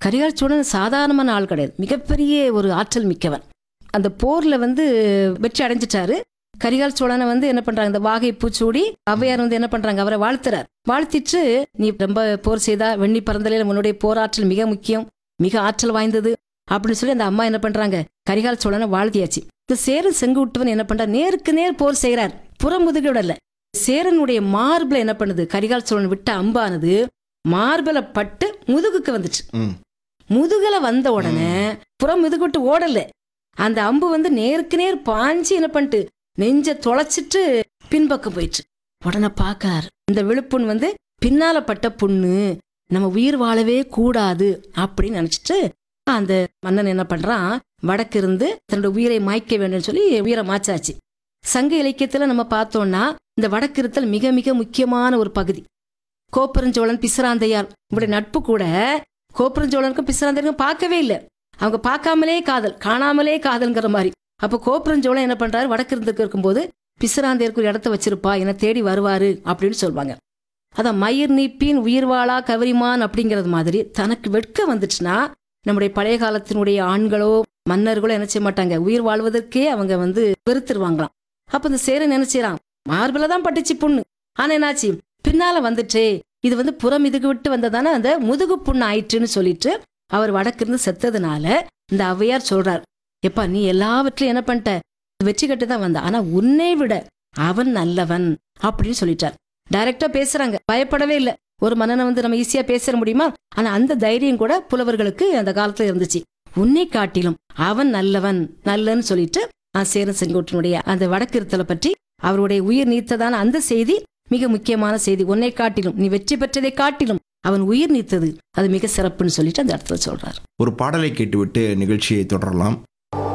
கரிகால் சோழன் சாதாரணமான ஆள் கிடையாது மிகப்பெரிய ஒரு ஆற்றல் மிக்கவன் அந்த போர்ல வந்து வெற்றி அடைஞ்சிட்டாரு கரிகால் சோழனை வந்து என்ன பண்றாங்க இந்த வாகை பூச்சூடி ஔவையார் வந்து என்ன பண்றாங்க அவரை வாழ்த்துறார் வாழ்த்திட்டு நீ ரொம்ப போர் செய்தா வெண்ணி பறந்தலையில உன்னுடைய போராற்றல் மிக முக்கியம் மிக ஆற்றல் வாய்ந்தது அப்படின்னு சொல்லி அந்த அம்மா என்ன பண்றாங்க கரிகால் சோழனை வாழ்த்தியாச்சு இந்த சேரன் செங்குட்டுவன் என்ன பண்றார் நேருக்கு நேர் போர் செய்கிறார் புறமுதுகு விடல சேரனுடைய மார்பில் என்ன பண்ணுது கரிகால் சோழன் விட்ட அம்பானது மார்பில பட்டு முதுகுக்கு வந்துச்சு ம். முதுகுல வந்த உடனே புறம் முதுகு விட்டு ஓடல அந்த அம்பு வந்து நேருக்கு நேர் பாஞ்சு என்ன பண்ணிட்டு நெஞ்ச தொலைச்சிட்டு பின்பக்கம் போயிடுச்சு உடனே பார்க்கார் இந்த விழுப்புண் வந்து பின்னால பட்ட புண்ணு நம்ம உயிர் வாழவே கூடாது அப்படின்னு நினைச்சிட்டு அந்த மன்னன் என்ன பண்றான் வடக்கு இருந்து தன்னோட உயிரை மாய்க்க வேண்டும்னு சொல்லி உயிரை மாச்சாச்சு சங்க இலக்கியத்துல நம்ம பார்த்தோம்னா இந்த வடக்கிருத்தல் மிக மிக முக்கியமான ஒரு பகுதி கோப்பரஞ்சோழன் பிசிராந்தையார் இவருடைய நட்பு கூட கோப்பரஞ்சோழனுக்கும் பிசிராந்தையருக்கும் பார்க்கவே இல்லை அவங்க பார்க்காமலே காதல் காணாமலே காதல்ங்கிற மாதிரி அப்போ கோப்பரஞ்சோழன் என்ன பண்றாரு வடக்கு இருந்துக்கு இருக்கும்போது பிசிராந்தையருக்கு ஒரு இடத்த வச்சிருப்பா என்னை தேடி வருவாரு அப்படின்னு சொல்லுவாங்க அதான் மயிர் நீப்பின் உயிர் வாழா கவரிமான் அப்படிங்கிறது மாதிரி தனக்கு வெட்க வந்துச்சுன்னா நம்முடைய பழைய காலத்தினுடைய ஆண்களோ மன்னர்களோ என்ன செய்ய மாட்டாங்க உயிர் வாழ்வதற்கே அவங்க வந்து வெறுத்துருவாங்களாம் அப்ப இந்த சேரன் என்ன செய்யறான் மார்பில தான் பட்டுச்சு புண்ணு ஆனா என்னாச்சு பின்னால வந்துட்டே இது வந்து புறம் இதுக்கு விட்டு வந்ததானே அந்த முதுகு புண்ணு ஆயிற்றுன்னு சொல்லிட்டு அவர் வடக்கிருந்து செத்ததுனால இந்த ஔவையார் சொல்றார் எப்பா நீ எல்லாவற்றையும் என்ன பண்ணிட்ட வெற்றி கட்டு தான் வந்த ஆனா உன்னை விட அவன் நல்லவன் அப்படின்னு சொல்லிட்டார் டைரக்டா பேசுறாங்க பயப்படவே இல்லை ஒரு மன்னனை வந்து நம்ம ஈஸியா பேச முடியுமா ஆனா அந்த தைரியம் கூட புலவர்களுக்கு அந்த காலத்துல இருந்துச்சு உன்னை காட்டிலும் அவன் நல்லவன் நல்லன்னு சொல்லிட்டு ஆ, சேரன் செங்கோட்டனுடைய அந்த வடக்கிருத்தலை பற்றி அவருடைய உயிர் நீத்ததான அந்த செய்தி மிக முக்கியமான செய்தி உன்னை காட்டிலும் நீ வெற்றி பெற்றதை காட்டிலும் அவன் உயிர் நீத்தது அது மிக சிறப்புன்னு சொல்லிட்டு அந்த இடத்துல சொல்றார் ஒரு பாடலை கேட்டுவிட்டு நிகழ்ச்சியை தொடரலாம்